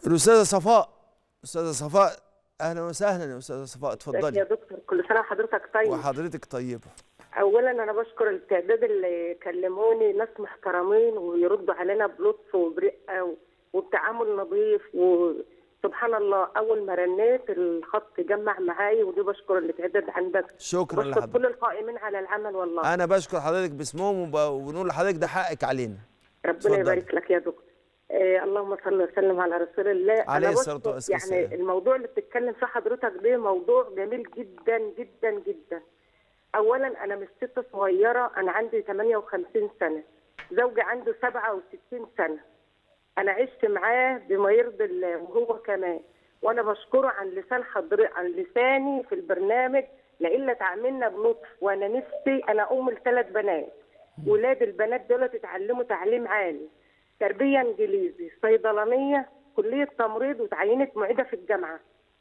الاستاذه صفاء استاذه صفاء اهلا وسهلا يا استاذه صفاء ازيك يا اتفضلي دكتور كل سنه وحضرتك طيب وحضرتك طيبه اولا انا بشكر التعداد اللي كلموني ناس محترمين ويردوا علينا بلطف وبرقه و- وبتعامل نظيف وسبحان الله اول ما رنيت الخط جمع معايا ودي بشكر التعداد عندك شكرا بشكر لحضرتك كل القائمين على العمل والله انا بشكر حضرتك باسمهم وب- وبنقول لحضرتك ده حقك علينا ربنا اتفضلي. يبارك لك يا دكتور آه اللهم صل وسلم على رسول الله عليه أنا الصلاة بشكر- والسلام. يعني الموضوع اللي بتتكلم فيه حضرتك ده موضوع جميل جدا جدا جدا اولا انا مش ست صغيره انا عندي 58 سنه زوجي عنده 67 سنه انا عشت معاه بما يرضي الله وهو كمان وانا بشكره عن لسان حضرتك عن لساني في البرنامج لإلا تعاملنا بلطف وانا نفسي انا ام لثلاث بنات ولاد البنات دول اتعلموا تعليم عالي تربيه انجليزي صيدلانيه كليه تمريض وتعينت معيده في الجامعه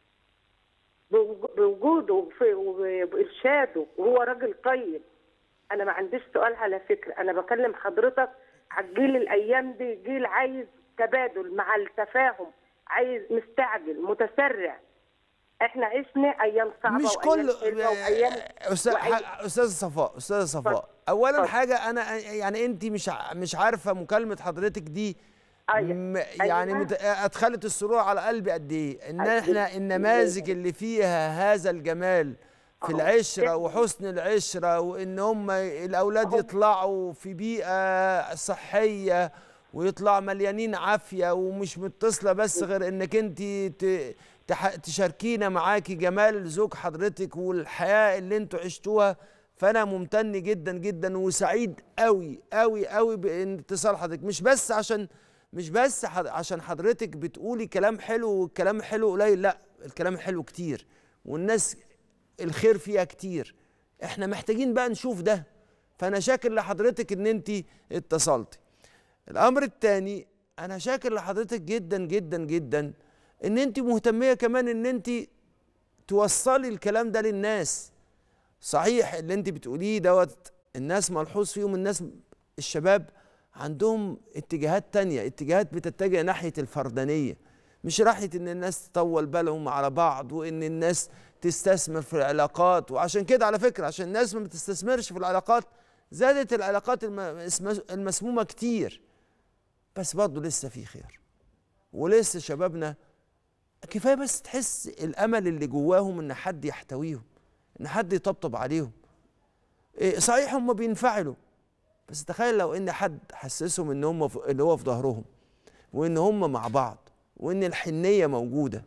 بوج- بوجوده وفي- وبارشاده وهو راجل طيب انا ما عنديش سؤال على فكره انا بكلم حضرتك على الجيل الايام دي جيل عايز تبادل مع التفاهم عايز مستعجل متسرع احنا عشنا ايام صعبه مش وأيام كل حلوة وايام استاذ وأي- استاذ صفاء استاذ صفاء اتفضل. اولا اتفضل. حاجه انا يعني انت مش ع- مش عارفه مكالمه حضرتك دي أيوة. م- يعني أيوة. مت... ادخلت السرور على قلبي قد ايه ان أيوة. احنا النماذج اللي فيها هذا الجمال في أهو. العشره إحنا- وحسن العشره وان هم الاولاد أهو. يطلعوا في بيئه صحيه ويطلعوا مليانين عافيه ومش متصله بس غير انك انت ت... تح... تشاركينا معاكي جمال زوج حضرتك والحياه اللي انتوا عشتوها فانا ممتن جدا جدا وسعيد قوي قوي قوي باتصال حضرتك مش بس عشان مش بس حد... عشان حضرتك بتقولي كلام حلو والكلام حلو قليل لا الكلام حلو كتير والناس الخير فيها كتير احنا محتاجين بقى نشوف ده فانا شاكر لحضرتك ان انت اتصلتي الامر الثاني انا شاكر لحضرتك جدا جدا جدا ان انت مهتميه كمان ان انت توصلي الكلام ده للناس صحيح اللي انت بتقوليه دوت الناس ملحوظ فيهم الناس الشباب عندهم اتجاهات تانية اتجاهات بتتجه ناحية الفردانية مش ناحية ان الناس تطول بالهم على بعض وان الناس تستثمر في العلاقات وعشان كده على فكرة عشان الناس ما بتستثمرش في العلاقات زادت العلاقات الم- اسم- المسمومة كتير بس برضه لسه في خير ولسه شبابنا كفايه بس تحس الامل اللي جواهم ان حد يحتويهم ان حد يطبطب عليهم إيه صحيح هم بينفعلوا بس تخيل لو ان حد حسسهم ان هم في- اللي هو في ظهرهم وان هم مع بعض وان الحنيه موجوده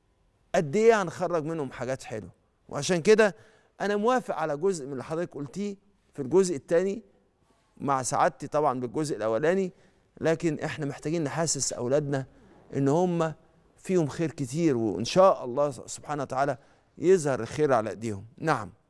قد ايه هنخرج منهم حاجات حلوه وعشان كده انا موافق على جزء من اللي حضرتك قلتيه في الجزء الثاني مع سعادتي طبعا بالجزء الاولاني لكن احنا محتاجين نحسس اولادنا ان هم فيهم خير كتير وان شاء الله سبحانه وتعالى يظهر الخير على ايديهم نعم